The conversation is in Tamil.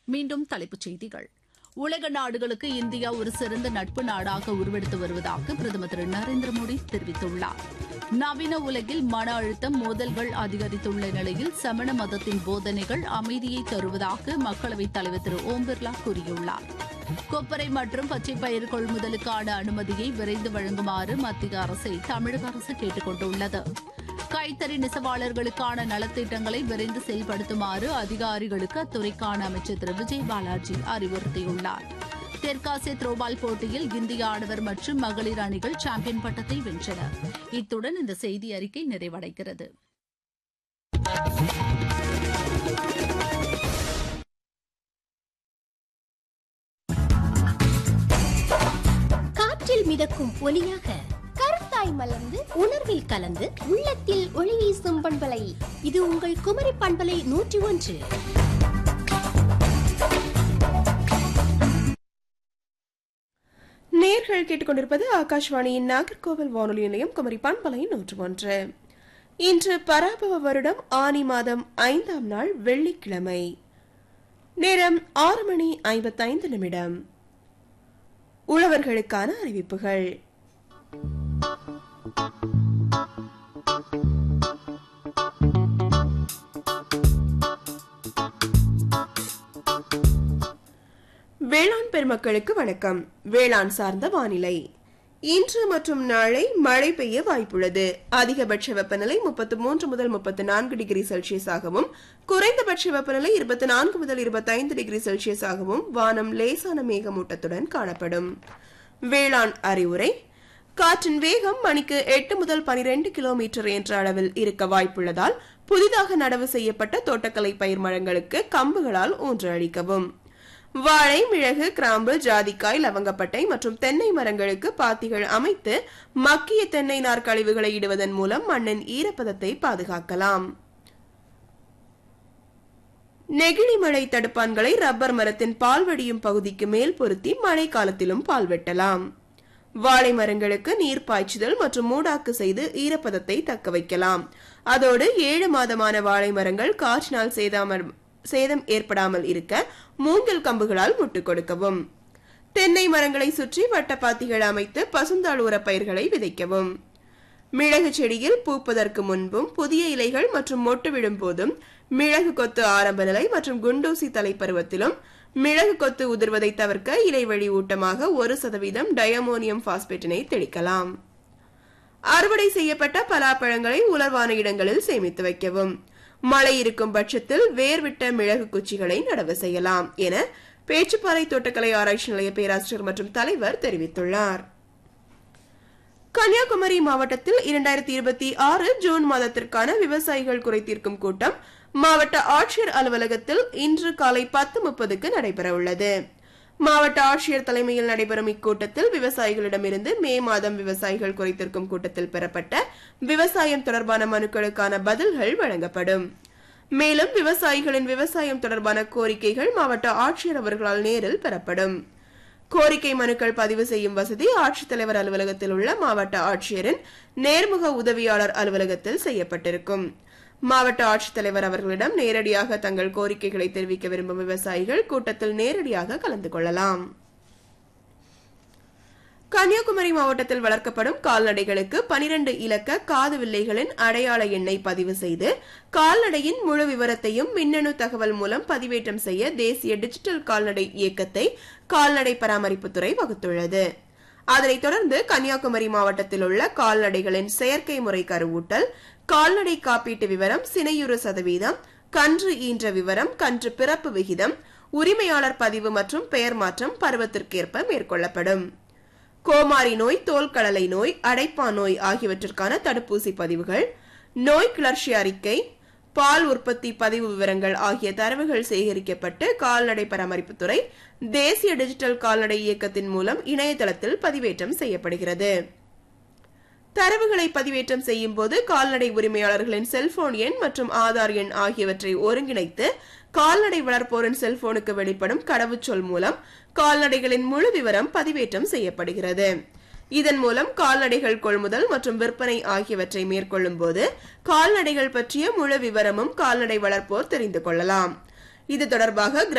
மீண்டும் தலைப்புச் செய்திகள் உலக நாடுகளுக்கு இந்தியா ஒரு சிறந்த நட்பு நாடாக உருவெடுத்து வருவதாக பிரதமர் திரு நரேந்திர மோடி தெரிவித்துள்ளார் நவீன உலகில் மன அழுத்தம் மோதல்கள் அதிகரித்துள்ள நிலையில் சமண மதத்தின் போதனைகள் அமைதியை தருவதாக மக்களவைத் தலைவர் திரு ஓம் பிர்லா கூறியுள்ளார் கொப்பரை மற்றும் பச்சை பயிர் கொள்முதலுக்கான அனுமதியை விரைந்து வழங்குமாறு மத்திய அரசை தமிழக அரசு கேட்டுக் கொண்டுள்ளது கைத்தறி நெசவாளர்களுக்கான நலத்திட்டங்களை விரைந்து செயல்படுத்துமாறு அதிகாரிகளுக்கு அத்துறைக்கான அமைச்சர் திரு விஜய் பாலாஜி அறிவுறுத்தியுள்ளார் தெற்காசிய த்ரோபால் போட்டியில் இந்திய ஆடவர் மற்றும் மகளிர் அணிகள் சாம்பியன் பட்டத்தை வென்றன இத்துடன் இந்த செய்தி அறிக்கை நிறைவடைகிறது காற்றில் மிதக்கும் ஒலியாக கருத்தாய் மலர்ந்து உணர்வில் கலந்து உள்ளத்தில் ஒளி வீசும் பண்பலை இது உங்கள் குமரி பண்பலை நூற்றி ஒன்று நேர்கள் கேட்டுக்கொண்டிருப்பது ஆகாஷ்வாணியின் நாகர்கோவில் வானொலி நிலையம் குமரி பண்பலை நூற்று ஒன்று இன்று பராபவ வருடம் ஆனி மாதம் ஐந்தாம் நாள் வெள்ளிக்கிழமை நேரம் ஆறு மணி ஐம்பத்தைந்து நிமிடம் உழவர்களுக்கான அறிவிப்புகள் வேளாண் பெருமக்களுக்கு வணக்கம் வேளாண் சார்ந்த வானிலை இன்று மற்றும் நாளை மழை பெய்ய வாய்ப்புள்ளது அதிகபட்ச வெப்பநிலை முப்பத்து மூன்று முதல் முப்பத்து நான்கு டிகிரி செல்சியஸாகவும் குறைந்தபட்ச வெப்பநிலை இருபத்தி நான்கு முதல் இருபத்தைந்து டிகிரி செல்சியஸாகவும் வானம் லேசான மேகமூட்டத்துடன் காணப்படும் வேளாண் அறிவுரை காற்றின் வேகம் மணிக்கு எட்டு முதல் பனிரெண்டு கிலோமீட்டர் என்ற அளவில் இருக்க வாய்ப்புள்ளதால் புதிதாக நடவு செய்யப்பட்ட தோட்டக்கலை பயிர் மரங்களுக்கு கம்புகளால் ஊன்று அளிக்கவும் வாழை மிளகு கிராம்பு ஜாதிக்காய் லவங்கப்பட்டை மற்றும் தென்னை மரங்களுக்கு பாத்திகள் அமைத்து மக்கிய தென்னை நார் கழிவுகளை இடுவதன் மூலம் மண்ணின் ஈரப்பதத்தை பாதுகாக்கலாம் நெகிழி மழை தடுப்பான்களை ரப்பர் மரத்தின் பால் வடியும் பகுதிக்கு மேல் பொருத்தி மழை காலத்திலும் பால் வெட்டலாம் வாழை மரங்களுக்கு நீர் பாய்ச்சுதல் மற்றும் மூடாக்கு செய்து ஈரப்பதத்தை தக்க வைக்கலாம் அதோடு ஏழு மாதமான வாழை மரங்கள் காற்றினால் சேதாமல் சேதம் ஏற்படாமல் இருக்க மூங்கில் கம்புகளால் முட்டுக் கொடுக்கவும் தென்னை மரங்களை சுற்றி வட்டப்பாத்திகள் அமைத்து பசுந்தாள் உர பயிர்களை விதைக்கவும் மிளகு செடியில் பூப்பதற்கு முன்பும் புதிய இலைகள் மற்றும் மொட்டு விடும் போதும் மிளகு கொத்து ஆரம்ப நிலை மற்றும் குண்டூசி தலை பருவத்திலும் மிளகு கொத்து உதிர்வதை தவிர்க்க இலைவழி ஊட்டமாக ஒரு சதவீதம் டயமோனியம் பாஸ்பேட்டினை தெளிக்கலாம் அறுவடை செய்யப்பட்ட பலாப்பழங்களை உலர்வான இடங்களில் சேமித்து வைக்கவும் மழை இருக்கும் பட்சத்தில் வேர்விட்ட மிளகு குச்சிகளை நடவு செய்யலாம் என பேச்சுப்பாறை தோட்டக்கலை ஆராய்ச்சி நிலைய பேராசிரியர் மற்றும் தலைவர் தெரிவித்துள்ளார் கன்னியாகுமரி மாவட்டத்தில் இரண்டாயிரத்தி இருபத்தி ஆறு ஜூன் மாதத்திற்கான விவசாயிகள் குறைதீர்க்கும் கூட்டம் மாவட்ட ஆட்சியர் அலுவலகத்தில் இன்று காலை பத்து முப்பதுக்கு நடைபெற உள்ளது மாவட்ட ஆட்சியர் தலைமையில் நடைபெறும் இக்கூட்டத்தில் விவசாயிகளிடமிருந்து மே மாதம் விவசாயிகள் குறைத்திருக்கும் கூட்டத்தில் பெறப்பட்ட விவசாயம் தொடர்பான மனுக்களுக்கான பதில்கள் வழங்கப்படும் மேலும் விவசாயிகளின் விவசாயம் தொடர்பான கோரிக்கைகள் மாவட்ட ஆட்சியர் அவர்களால் நேரில் பெறப்படும் கோரிக்கை மனுக்கள் பதிவு செய்யும் வசதி ஆட்சித்தலைவர் அலுவலகத்தில் உள்ள மாவட்ட ஆட்சியரின் நேர்முக உதவியாளர் அலுவலகத்தில் செய்யப்பட்டிருக்கும் மாவட்ட ஆட்சித்தலைவர் அவர்களிடம் நேரடியாக தங்கள் கோரிக்கைகளை தெரிவிக்க விரும்பும் விவசாயிகள் கூட்டத்தில் நேரடியாக கலந்து கொள்ளலாம் கன்னியாகுமரி மாவட்டத்தில் வளர்க்கப்படும் கால்நடைகளுக்கு பனிரெண்டு இலக்க காது வில்லைகளின் அடையாள எண்ணை பதிவு செய்து கால்நடையின் முழு விவரத்தையும் மின்னணு தகவல் மூலம் பதிவேற்றம் செய்ய தேசிய டிஜிட்டல் கால்நடை இயக்கத்தை கால்நடை பராமரிப்புத்துறை வகுத்துள்ளது அதனைத் தொடர்ந்து கன்னியாகுமரி மாவட்டத்தில் உள்ள கால்நடைகளின் செயற்கை முறை கருவூட்டல் கால்நடை காப்பீட்டு விவரம் சினையுறு சதவீதம் கன்று ஈன்ற விவரம் கன்று பிறப்பு விகிதம் உரிமையாளர் பதிவு மற்றும் பெயர் மாற்றம் பருவத்திற்கேற்ப மேற்கொள்ளப்படும் கோமாரி நோய் தோல்கடலை நோய் அடைப்பான் நோய் ஆகியவற்றிற்கான தடுப்பூசி பதிவுகள் நோய் கிளர்ச்சி அறிக்கை பால் உற்பத்தி பதிவு விவரங்கள் ஆகிய தரவுகள் சேகரிக்கப்பட்டு கால்நடை பராமரிப்புத்துறை தேசிய டிஜிட்டல் கால்நடை இயக்கத்தின் மூலம் இணையதளத்தில் பதிவேற்றம் செய்யப்படுகிறது தரவுகளை பதிவேற்றம் செய்யும் போது கால்நடை உரிமையாளர்களின் செல்போன் எண் மற்றும் ஆதார் எண் ஆகியவற்றை ஒருங்கிணைத்து கால்நடை வளர்ப்போரின் செல்போனுக்கு வெளிப்படும் கடவுச்சொல் மூலம் கால்நடைகளின் முழு விவரம் பதிவேற்றம் செய்யப்படுகிறது இதன் மூலம் கால்நடைகள் கொள்முதல் மற்றும் விற்பனை ஆகியவற்றை மேற்கொள்ளும் போது கால்நடைகள் பற்றிய முழு விவரமும் கால்நடை வளர்ப்போர் தெரிந்து கொள்ளலாம் இது தொடர்பாக